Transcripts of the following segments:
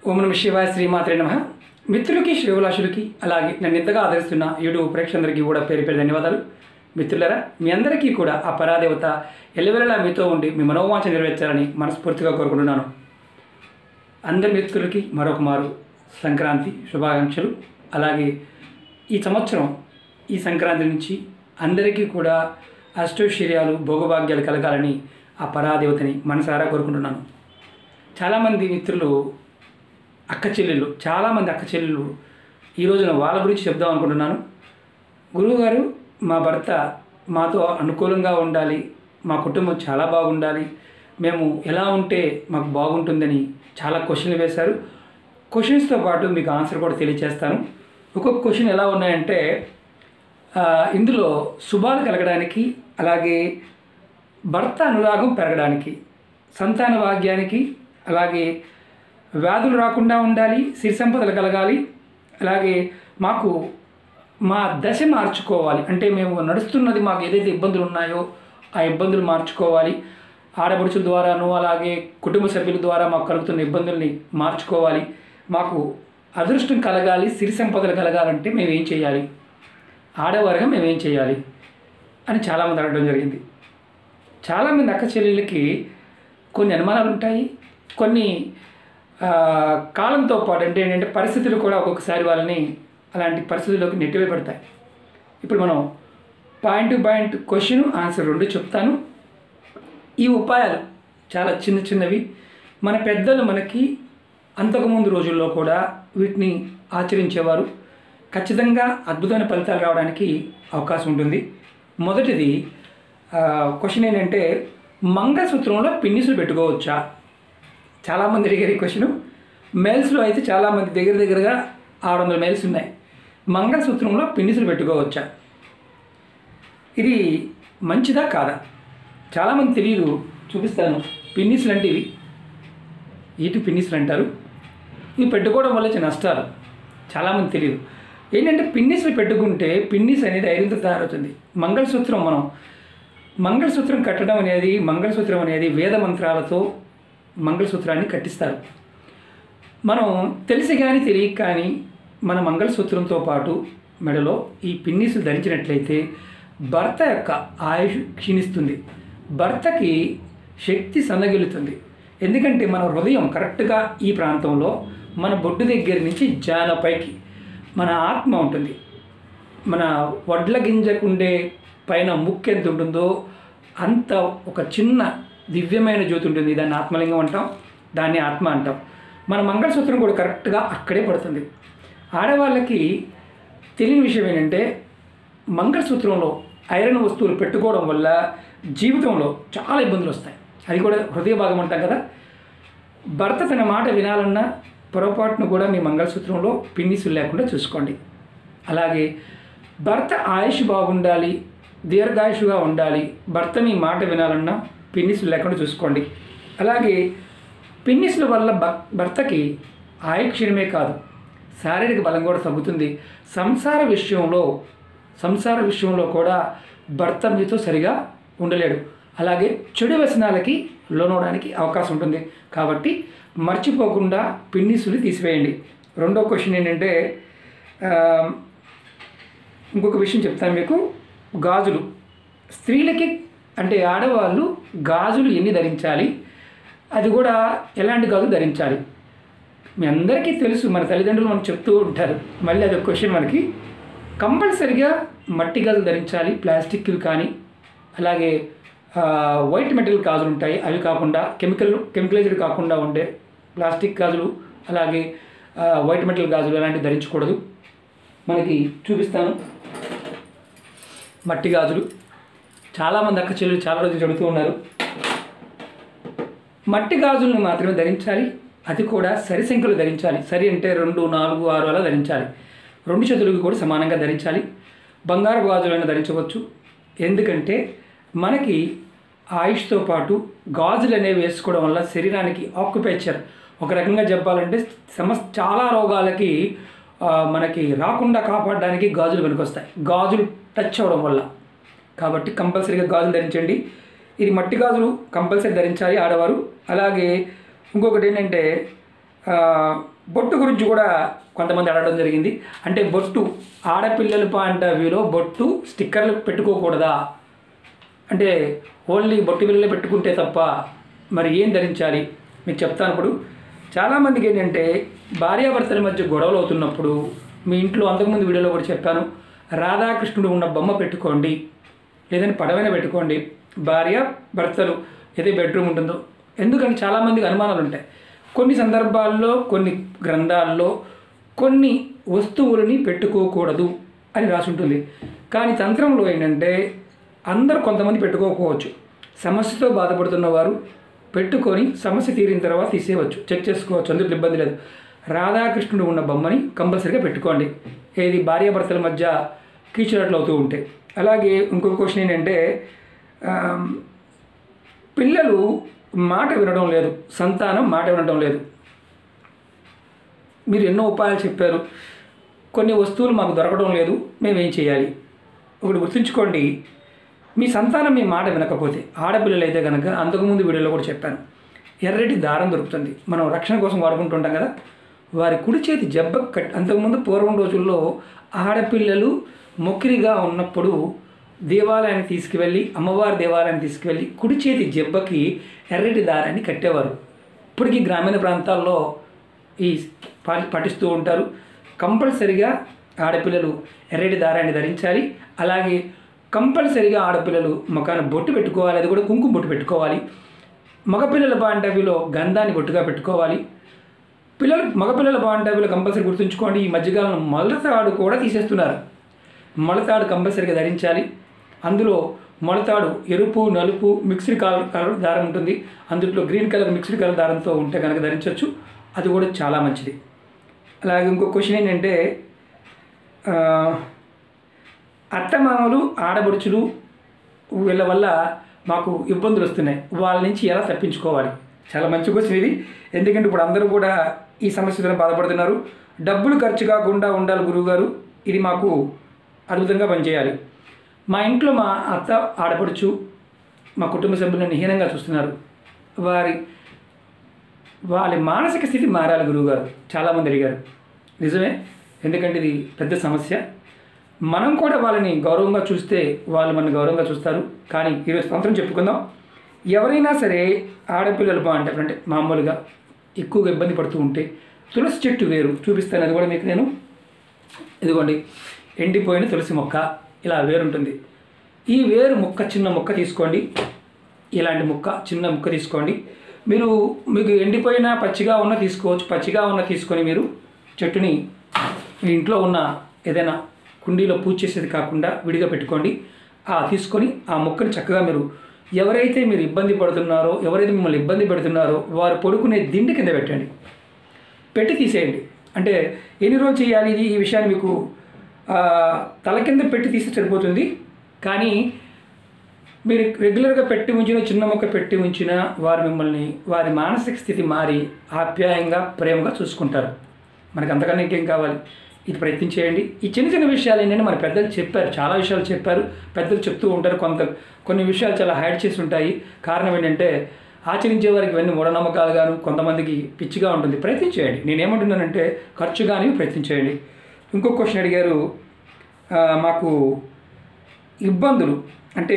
ఓం నమ శివాయ శ్రీమాత్రే నమ మిత్రులకి శ్రీవిలాసులకి అలాగే నన్ను ఇంతగా ఆదరిస్తున్న యూట్యూబ్ ప్రేక్షకులందరికీ కూడా పేరు పేరు ధన్యవాదాలు మిత్రులరా మీ అందరికీ కూడా ఆ పరాదేవత ఎల్లవెల్లలా మీతో ఉండి మీ మనోవాంఛ నెరవేర్చాలని మనస్ఫూర్తిగా కోరుకుంటున్నాను అందరి మిత్రులకి మరొక మారు సంక్రాంతి శుభాకాంక్షలు అలాగే ఈ సంవత్సరం ఈ సంక్రాంతి నుంచి అందరికీ కూడా అష్టైశ్వర్యాలు భోగభాగ్యాలు కలగాలని ఆ పరాదేవతని మనసారా కోరుకుంటున్నాను చాలామంది మిత్రులు అక్క చెల్లెళ్ళు చాలామంది అక్క చెల్లెళ్ళు ఈ రోజున వాళ్ళ గురించి చెప్దాం అనుకుంటున్నాను గురువుగారు మా భర్త మాతో అనుకూలంగా ఉండాలి మా కుటుంబం చాలా బాగుండాలి మేము ఎలా ఉంటే మాకు బాగుంటుందని చాలా క్వశ్చన్లు వేశారు క్వశ్చన్స్తో పాటు మీకు ఆన్సర్ కూడా తెలియజేస్తాను ఒక్కొక్క క్వశ్చన్ ఎలా ఉన్నాయంటే ఆ, ఇందులో శుభాలు కలగడానికి అలాగే భర్త అనురాగం పెరగడానికి సంతాన భాగ్యానికి అలాగే వ్యాధులు రాకుండా ఉండాలి సిరి సంపదలు కలగాలి అలాగే మాకు మా దశ మార్చుకోవాలి అంటే మేము నడుస్తున్నది మాకు ఏదైతే ఇబ్బందులు ఉన్నాయో ఆ ఇబ్బందులు మార్చుకోవాలి ఆడపడుచుల ద్వారాను అలాగే కుటుంబ సభ్యుల ద్వారా మాకు కలుగుతున్న ఇబ్బందుల్ని మార్చుకోవాలి మాకు అదృష్టం కలగాలి సిరి సంపదలు కలగాలంటే మేము ఏం చేయాలి ఆడవారుగా మేము ఏం చేయాలి అని చాలామంది అడగడం జరిగింది చాలామంది అక్క చెల్లెళ్ళకి కొన్ని అనుమానాలు ఉంటాయి కొన్ని ఆ, కాలంతో పాటు అంటే ఏంటంటే పరిస్థితులు కూడా ఒక్కొక్కసారి వాళ్ళని అలాంటి పరిస్థితుల్లోకి నెట్టివే పెడతాయి ఇప్పుడు మనం point to point question answer రెండు చెప్తాను ఈ ఉపాయాలు చాలా చిన్న చిన్నవి మన పెద్దలు మనకి అంతకుముందు రోజుల్లో కూడా వీటిని ఆచరించేవారు ఖచ్చితంగా అద్భుతమైన ఫలితాలు రావడానికి అవకాశం ఉంటుంది మొదటిది క్వశ్చన్ ఏంటంటే మంగళసూత్రంలో పిన్నిసులు పెట్టుకోవచ్చా చాలామంది అడిగారు ఈ క్వశ్చన్ మేల్స్లో అయితే చాలామంది దగ్గర దగ్గరగా ఆరు వందల మేల్స్ ఉన్నాయి మంగళసూత్రంలో పిన్నిసులు పెట్టుకోవచ్చా ఇది మంచిదా కాదా చాలామంది తెలియదు చూపిస్తాను పిన్నిసులు అంటే ఇవి ఈటు పిన్నిసులు అంటారు ఇవి పెట్టుకోవడం వల్ల వచ్చే నష్టాలు చాలామంది తెలియదు ఏంటంటే పిన్నిసులు పెట్టుకుంటే పిన్నిస్ అనేది ఐరన్తో తయారవుతుంది మంగళసూత్రం మనం మంగళసూత్రం కట్టడం అనేది మంగళసూత్రం అనేది వేద మంత్రాలతో మంగళసూత్రాన్ని కట్టిస్తారు మనం తెలిసి కానీ తెలియక కానీ మన మంగళసూత్రంతో పాటు మెడలో ఈ పిన్నిసులు ధరించినట్లయితే భర్త యొక్క ఆయుష్ క్షీణిస్తుంది భర్తకి శక్తి సన్నగిలుతుంది ఎందుకంటే మన హృదయం కరెక్ట్గా ఈ ప్రాంతంలో మన బొడ్డు దగ్గర నుంచి జాన పైకి మన ఆత్మ ఉంటుంది మన వడ్ల గింజకు ఉండే పైన ముక్కు ఎంత ఉంటుందో అంత ఒక చిన్న దివ్యమైన జ్యోతి ఉంటుంది దాన్ని ఆత్మలింగం అంటాం దాన్ని ఆత్మ అంటాం మన మంగళసూత్రం కూడా కరెక్ట్గా అక్కడే పడుతుంది ఆడవాళ్ళకి తెలియని విషయం ఏంటంటే మంగళసూత్రంలో ఐరన్ వస్తువులు పెట్టుకోవడం వల్ల జీవితంలో చాలా ఇబ్బందులు వస్తాయి అది కూడా హృదయ భాగం అంటాం కదా భర్త తన మాట వినాలన్నా పొరపాటును కూడా మీ మంగళసూత్రంలో పిన్నిసులు లేకుండా చూసుకోండి అలాగే భర్త ఆయుష్ బాగుండాలి దీర్ఘాయుషుగా ఉండాలి భర్త మీ మాట వినాలన్నా పిన్నిసులు లేకుండా చూసుకోండి అలాగే పిన్నిసుల వల్ల భ- భర్తకి ఆయుక్షీణమే కాదు శారీరక బలం కూడా తగ్గుతుంది సంసార విషయంలో సంసార విషయంలో కూడా భర్త మీతో సరిగా ఉండలేడు అలాగే చెడు వ్యసనాలకి లోనవడానికి అవకాశం ఉంటుంది కాబట్టి మర్చిపోకుండా పిన్నిసులు తీసివేయండి రెండో క్వశ్చన్ ఏంటంటే ఆ, ఇంకొక విషయం చెప్తాను మీకు గాజులు స్త్రీలకి అంటే ఆడవాళ్ళు గాజులు ఎన్ని ధరించాలి అది కూడా ఎలాంటి గాజులు ధరించాలి మీ అందరికీ తెలుసు మన తల్లిదండ్రులు మనకు చెప్తూ ఉంటారు మళ్ళీ అది క్వశ్చన్ మనకి కంపల్సరిగా మట్టి గాజులు ధరించాలి ప్లాస్టిక్వి కానీ అలాగే ఆ, వైట్ మెటల్ గాజులు ఉంటాయి అవి కాకుండా కెమికల్ కెమికలైజ్డ్ కాకుండా ఉండే ప్లాస్టిక్ గాజులు అలాగే ఆ, వైట్ మెటల్ గాజులు అలాంటివి ధరించకూడదు మనకి చూపిస్తాను మట్టి గాజులు చాలామంది అక్క చెల్లెలు చాలా రోజులు చెబుతూ ఉన్నారు మట్టి గాజులను మాత్రమే ధరించాలి అది కూడా సరి సంఖ్యలో ధరించాలి సరి అంటే రెండు నాలుగు ఆరు అలా ధరించాలి రెండు చేతులకు కూడా సమానంగా ధరించాలి బంగారు గాజులను ధరించవచ్చు ఎందుకంటే మనకి ఆయుష్తో పాటు గాజులు అనేవి వేసుకోవడం వల్ల శరీరానికి ఆక్యుపేచర్ ఒక రకంగా చెప్పాలంటే సమస్ చాలా రోగాలకి ఆ, మనకి రాకుండా కాపాడడానికి గాజులు పనికొస్తాయి గాజులు టచ్ అవ్వడం వల్ల కాబట్టి కంపల్సరీగా గాజులు ధరించండి ఇది మట్టి గాజులు కంపల్సరీ ధరించాలి ఆడవారు అలాగే ఇంకొకటి ఏంటంటే ఆ, బొట్టు గురించి కూడా కొంతమంది అడగడం జరిగింది అంటే బొట్టు ఆడపిల్లల పాయింట్ ఆఫ్ వ్యూలో బొట్టు స్టిక్కర్లు పెట్టుకోకూడదా అంటే ఓన్లీ బొట్టు బిల్లలే పెట్టుకుంటే తప్ప మరి ఏం ధరించాలి మీకు చెప్తాను ఇప్పుడు చాలామందికి ఏంటంటే భార్యాభర్తల మధ్య గొడవలు అవుతున్నప్పుడు మీ ఇంట్లో అంతకుముందు వీడియోలో కూడా చెప్పాను రాధాకృష్ణుడు ఉన్న బొమ్మ పెట్టుకోండి లేదంటే పడవైన పెట్టుకోండి భార్య భర్తలు ఏదైతే బెడ్రూమ్ ఉంటుందో ఎందుకంటే చాలామందికి అనుమానాలు ఉంటాయి కొన్ని సందర్భాల్లో కొన్ని గ్రంథాల్లో కొన్ని వస్తువులని పెట్టుకోకూడదు అని రాసి ఉంటుంది కానీ తంత్రంలో ఏంటంటే అందరూ కొంతమంది పెట్టుకోకపోవచ్చు సమస్యతో బాధపడుతున్న వారు పెట్టుకొని సమస్య తీరిన తర్వాత తీసేయవచ్చు చెక్ చేసుకోవచ్చు అందులో ఇబ్బంది లేదు రాధాకృష్ణుడు ఉన్న బొమ్మని కంపల్సరీగా పెట్టుకోండి ఏది భార్యాభర్తల మధ్య కీచులాట్లు అవుతూ ఉంటాయి అలాగే ఇంకొక క్వశ్చన్ ఏంటంటే ఆమ్, పిల్లలు మాట వినడం లేదు సంతానం మాట వినడం లేదు మీరు ఎన్నో ఉపాయాలు చెప్పారు కొన్ని వస్తువులు మాకు దొరకడం లేదు మేము ఏం చేయాలి ఒకటి గుర్తుంచుకోండి మీ సంతానం మీ మాట వినకపోతే ఆడపిల్లలు అయితే కనుక అంతకుముందు వీడియోలో కూడా చెప్పాను ఎర్రటి దారం దొరుకుతుంది మనం రక్షణ కోసం వాడుకుంటుంటాం కదా వారి కుడి చేతి జబ్బ కట్ అంతకుముందు పూర్వం రోజుల్లో ఆడపిల్లలు మొక్కిరిగా ఉన్నప్పుడు దేవాలయాన్ని తీసుకువెళ్ళి అమ్మవారి దేవాలయాన్ని తీసుకువెళ్ళి కుడి చేతి జబ్బకి ఎర్రటి దారాన్ని కట్టేవారు ఇప్పటికీ గ్రామీణ ప్రాంతాల్లో ఈ పా- పాటిస్తూ ఉంటారు కంపల్సరిగా ఆడపిల్లలు ఎర్రటి దారాన్ని ధరించాలి అలాగే కంపల్సరిగా ఆడపిల్లలు ముఖాన బొట్టు పెట్టుకోవాలి అది కూడా కుంకుమ బొట్టు పెట్టుకోవాలి మగపిల్లల బాండవిలో గంధాన్ని బొట్టుగా పెట్టుకోవాలి పిల్లలు మగపిల్లల బాండవిలో కంపల్సరీ గుర్తుంచుకోండి ఈ మధ్యకాలంలో మొలతాడు కూడా తీసేస్తున్నారు మొలతాడు కంపల్సరీగా ధరించాలి అందులో మొలతాడు ఎరుపు నలుపు మిక్స్డ్ కలర్ కలర్ దారం ఉంటుంది అందులో గ్రీన్ కలర్ మిక్స్డ్ కలర్ దారంతో ఉంటే కనుక ధరించవచ్చు అది కూడా చాలా మంచిది అలాగే ఇంకో క్వశ్చన్ ఏంటంటే ఆ, అత్తమామలు ఆడబడుచులు వీళ్ళ వల్ల మాకు ఇబ్బందులు వస్తున్నాయి వాళ్ళ నుంచి ఎలా తప్పించుకోవాలి చాలా మంచి క్వశ్చన్ ఇది ఎందుకంటే ఇప్పుడు అందరూ కూడా ఈ సమస్యతో బాధపడుతున్నారు డబ్బులు ఖర్చు కాకుండా ఉండాలి గురువుగారు ఇది మాకు అద్భుతంగా పనిచేయాలి మా ఇంట్లో మా అత్త ఆడపడుచు మా కుటుంబ సభ్యులను హీనంగా చూస్తున్నారు వారి వాళ్ళ మానసిక స్థితి మారాలి గురువుగారు చాలామంది అడిగారు నిజమే ఎందుకంటే ఇది పెద్ద సమస్య మనం కూడా వాళ్ళని గౌరవంగా చూస్తే వాళ్ళు మన గౌరవంగా చూస్తారు కానీ ఈరోజు సంవత్సరం చెప్పుకుందాం ఎవరైనా సరే ఆడపిల్లలు బాగుంటారు అంటే మామూలుగా ఎక్కువగా ఇబ్బంది పడుతూ ఉంటే తులసి చెట్టు వేరు చూపిస్తాను అది కూడా మీకు నేను ఇదిగోండి ఎండిపోయిన తులసి మొక్క ఇలా వేరు ఉంటుంది ఈ వేరు మొక్క చిన్న మొక్క తీసుకోండి ఇలాంటి ముక్క చిన్న ముక్క తీసుకోండి మీరు మీకు ఎండిపోయిన పచ్చిగా ఉన్న తీసుకోవచ్చు పచ్చిగా ఉన్న తీసుకొని మీరు చెట్టుని మీ ఇంట్లో ఉన్న ఏదైనా కుండీలో పూజ చేసేది కాకుండా విడిగా పెట్టుకోండి ఆ తీసుకొని ఆ మొక్కని చక్కగా మీరు ఎవరైతే మీరు ఇబ్బంది పడుతున్నారో ఎవరైతే మిమ్మల్ని ఇబ్బంది పెడుతున్నారో వారు పడుకునే దిండి కింద పెట్టండి పెట్టి తీసేయండి అంటే ఎన్ని రోజులు చేయాలి ఇది ఈ విషయాన్ని మీకు ఆ, తల కింద పెట్టి తీస్తే సరిపోతుంది కానీ మీరు రెగ్యులర్గా పెట్టి ఉంచిన చిన్న మొక్క పెట్టి ఉంచిన వారు మిమ్మల్ని వారి మానసిక స్థితి మారి ఆప్యాయంగా ప్రేమగా చూసుకుంటారు మనకు అంతకన్నా ఇంకేం కావాలి ఇది ప్రయత్నించేయండి ఈ చిన్న చిన్న విషయాలు ఏంటంటే మన పెద్దలు చెప్పారు చాలా విషయాలు చెప్పారు పెద్దలు చెప్తూ ఉంటారు కొంత కొన్ని విషయాలు చాలా హైడ్ చేసి ఉంటాయి కారణం ఏంటంటే ఆచరించే వారికి ఇవన్నీ మూఢనమ్మకాలు గాను కొంతమందికి పిచ్చిగా ఉంటుంది ప్రయత్నించేయండి నేనేమంటున్నానంటే ఖర్చు కానీ ప్రయత్నించేయండి ఇంకొక క్వశ్చన్ అడిగారు ఆ, మాకు ఇబ్బందులు అంటే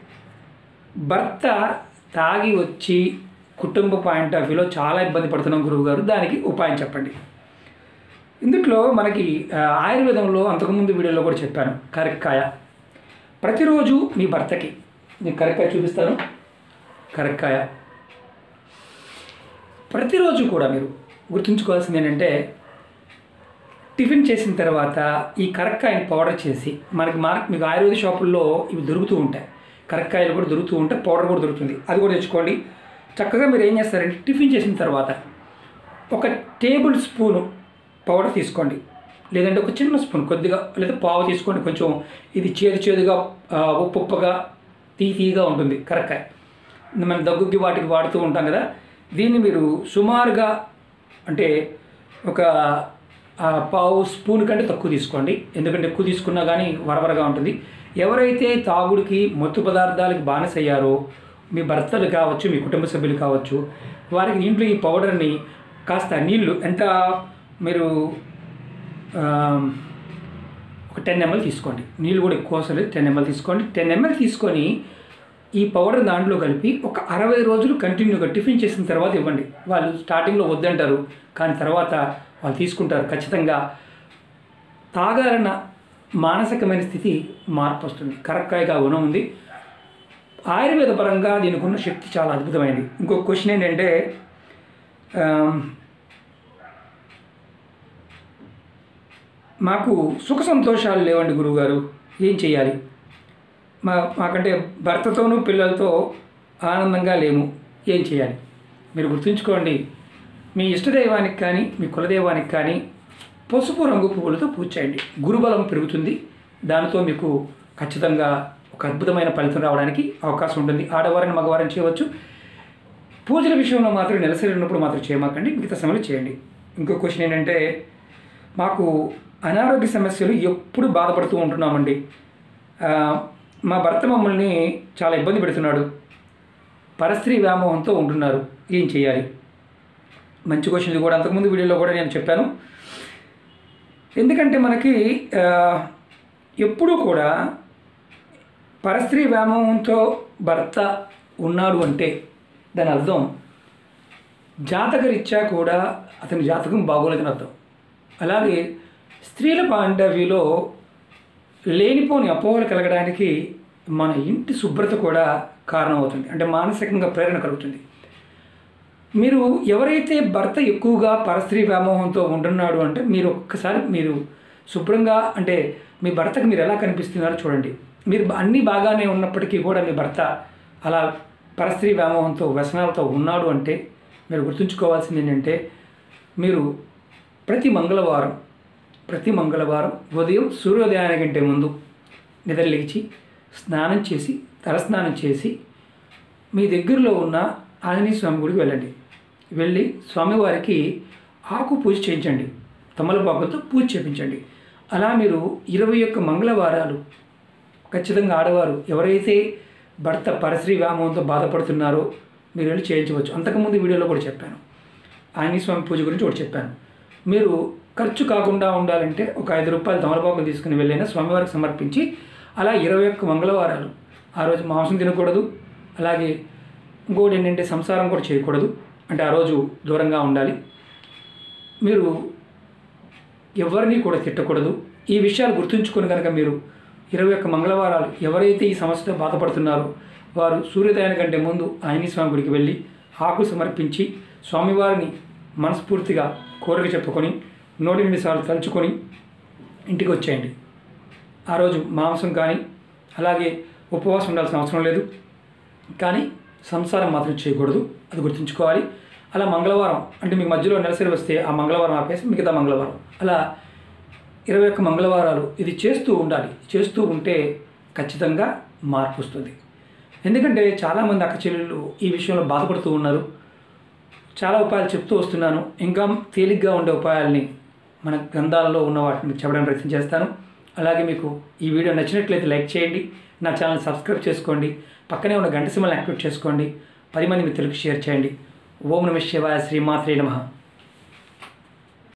భర్త తాగి వచ్చి కుటుంబ పాయింట్ ఆఫ్ వ్యూలో చాలా ఇబ్బంది పడుతున్నాం గురువు గారు దానికి ఉపాయం చెప్పండి ఇందుట్లో మనకి ఆ, ఆయుర్వేదంలో అంతకుముందు వీడియోలో కూడా చెప్పాను కరక్కాయ ప్రతిరోజు మీ భర్తకి నేను కరక్కాయ చూపిస్తాను కరక్కాయ ప్రతిరోజు కూడా మీరు గుర్తుంచుకోవాల్సింది ఏంటంటే టిఫిన్ చేసిన తర్వాత ఈ కరక్కాయని పౌడర్ చేసి మనకి మార్క్ మీకు ఆయుర్వేద షాపుల్లో ఇవి దొరుకుతూ ఉంటాయి కరక్కాయలు కూడా దొరుకుతూ ఉంటాయి పౌడర్ కూడా దొరుకుతుంది అది కూడా తెచ్చుకోండి చక్కగా మీరు ఏం చేస్తారంటే టిఫిన్ చేసిన తర్వాత ఒక టేబుల్ స్పూను పౌడర్ తీసుకోండి లేదంటే ఒక చిన్న స్పూన్ కొద్దిగా లేదా పావు తీసుకోండి కొంచెం ఇది చేదు చేదుగా ఆ, ఉప్పు ఉప్పుగా తీ తీగా ఉంటుంది కరక్కాయ మనం దగ్గుకి వాటికి వాడుతూ ఉంటాం కదా దీన్ని మీరు సుమారుగా అంటే ఒక ఆ, పావు స్పూన్ కంటే తక్కువ తీసుకోండి ఎందుకంటే ఎక్కువ తీసుకున్నా కానీ వరవరగా ఉంటుంది ఎవరైతే తాగుడికి మత్తు పదార్థాలకు బానిసయ్యారో మీ భర్తలు కావచ్చు మీ కుటుంబ సభ్యులు కావచ్చు వారికి ఇంట్లో ఈ పౌడర్ని కాస్త నీళ్లు ఎంత మీరు ఆ, ఒక టెన్ ఎంఎల్ తీసుకోండి నీళ్ళు కూడా ఎక్కువ అవసరం లేదు టెన్ ఎంఎల్ తీసుకోండి టెన్ ఎంఎల్ తీసుకొని ఈ పౌడర్ దాంట్లో కలిపి ఒక అరవై రోజులు కంటిన్యూగా టిఫిన్ చేసిన తర్వాత ఇవ్వండి వాళ్ళు స్టార్టింగ్లో వద్దంటారు కానీ తర్వాత వాళ్ళు తీసుకుంటారు ఖచ్చితంగా తాగాలన్న మానసికమైన స్థితి మార్పు వస్తుంది కరక్కాయగా గుణం ఉంది ఆయుర్వేద పరంగా దీనికి ఉన్న శక్తి చాలా అద్భుతమైనది ఇంకొక క్వశ్చన్ ఏంటంటే ఆమ్, మాకు సుఖ సంతోషాలు లేవండి గురువుగారు ఏం చేయాలి మా మాకంటే భర్తతోనూ పిల్లలతో ఆనందంగా లేము ఏం చేయాలి మీరు గుర్తుంచుకోండి మీ ఇష్టదైవానికి కానీ మీ కులదైవానికి కానీ పసుపు రంగు పువ్వులతో పూజ చేయండి గురుబలం పెరుగుతుంది దానితో మీకు ఖచ్చితంగా ఒక అద్భుతమైన ఫలితం రావడానికి అవకాశం ఉంటుంది ఆడవారిని మగవారిని చేయవచ్చు పూజల విషయంలో మాత్రం నెలసరి ఉన్నప్పుడు మాత్రం చేయమాకండి మిగతా సమయంలో చేయండి ఇంకో క్వశ్చన్ ఏంటంటే మాకు అనారోగ్య సమస్యలు ఎప్పుడు బాధపడుతూ ఉంటున్నామండి ఆ, మా భర్త మమ్మల్ని చాలా ఇబ్బంది పెడుతున్నాడు పరస్త్రీ వ్యామోహంతో ఉంటున్నారు ఏం చేయాలి మంచి క్వశ్చన్ ఇది కూడా అంతకుముందు వీడియోలో కూడా నేను చెప్పాను ఎందుకంటే మనకి ఆ, ఎప్పుడూ కూడా పరస్త్రీ వ్యామోహంతో భర్త ఉన్నాడు అంటే దాని అర్థం జాతకరీత్యా కూడా అతని జాతకం బాగోలేదని అర్థం అలాగే స్త్రీల పాండవ్యలో లేనిపోని అపోహలు కలగడానికి మన ఇంటి శుభ్రత కూడా కారణమవుతుంది అంటే మానసికంగా ప్రేరణ కలుగుతుంది మీరు ఎవరైతే భర్త ఎక్కువగా పరస్త్రీ వ్యామోహంతో ఉంటున్నాడు అంటే మీరు ఒక్కసారి మీరు శుభ్రంగా అంటే మీ భర్తకు మీరు ఎలా కనిపిస్తున్నారో చూడండి మీరు అన్నీ బాగానే ఉన్నప్పటికీ కూడా మీ భర్త అలా పరస్త్రీ వ్యామోహంతో వ్యసనాలతో ఉన్నాడు అంటే మీరు గుర్తుంచుకోవాల్సింది ఏంటంటే మీరు ప్రతి మంగళవారం ప్రతి మంగళవారం ఉదయం సూర్యోదయానికంటే ముందు నిద్ర లేచి స్నానం చేసి తలస్నానం చేసి మీ దగ్గరలో ఉన్న ఆంజనేయ స్వామి గుడికి వెళ్ళండి వెళ్ళి స్వామివారికి ఆకు పూజ చేయించండి తమలపాకులతో పూజ చేయించండి అలా మీరు ఇరవై ఒక్క మంగళవారాలు ఖచ్చితంగా ఆడవారు ఎవరైతే భర్త పరశ్రీ వ్యామోహంతో బాధపడుతున్నారో మీరు వెళ్ళి చేయించవచ్చు అంతకుముందు వీడియోలో కూడా చెప్పాను ఆంజనేయ స్వామి పూజ గురించి ఒకటి చెప్పాను మీరు ఖర్చు కాకుండా ఉండాలంటే ఒక ఐదు రూపాయలు తమలపాకులు తీసుకుని వెళ్ళైనా స్వామివారికి సమర్పించి అలా ఇరవై ఒక్క మంగళవారాలు ఆ రోజు మాంసం తినకూడదు అలాగే ఇంకోటి ఏంటంటే సంసారం కూడా చేయకూడదు అంటే ఆ రోజు దూరంగా ఉండాలి మీరు ఎవరిని కూడా తిట్టకూడదు ఈ విషయాలు గుర్తుంచుకొని కనుక మీరు ఇరవై ఒక్క మంగళవారాలు ఎవరైతే ఈ సమస్యతో బాధపడుతున్నారో వారు సూర్యోదయానికంటే ముందు ఆంజనేయ స్వామి గుడికి వెళ్ళి ఆకులు సమర్పించి స్వామివారిని మనస్ఫూర్తిగా కోరిక చెప్పుకొని నూట ఎనిమిది సార్లు తలుచుకొని ఇంటికి వచ్చేయండి ఆ రోజు మాంసం కానీ అలాగే ఉపవాసం ఉండాల్సిన అవసరం లేదు కానీ సంసారం మాత్రం చేయకూడదు అది గుర్తుంచుకోవాలి అలా మంగళవారం అంటే మీకు మధ్యలో నెలసరి వస్తే ఆ మంగళవారం ఆపేసి మిగతా మంగళవారం అలా ఇరవై ఒక్క మంగళవారాలు ఇది చేస్తూ ఉండాలి చేస్తూ ఉంటే ఖచ్చితంగా మార్పు వస్తుంది ఎందుకంటే చాలామంది అక్క చెల్లెళ్ళు ఈ విషయంలో బాధపడుతూ ఉన్నారు చాలా ఉపాయాలు చెప్తూ వస్తున్నాను ఇంకా తేలిగ్గా ఉండే ఉపాయాల్ని మన గ్రంథాలలో ఉన్న వాటిని మీకు చెప్పడానికి ప్రయత్నం చేస్తాను అలాగే మీకు ఈ వీడియో నచ్చినట్లయితే లైక్ చేయండి నా ఛానల్ సబ్స్క్రైబ్ చేసుకోండి పక్కనే ఉన్న గంట సింబల్ యాక్టివేట్ చేసుకోండి పది మంది మిత్రులకు షేర్ చేయండి ఓం నమ శివాయ శ్రీమాత్రే నమః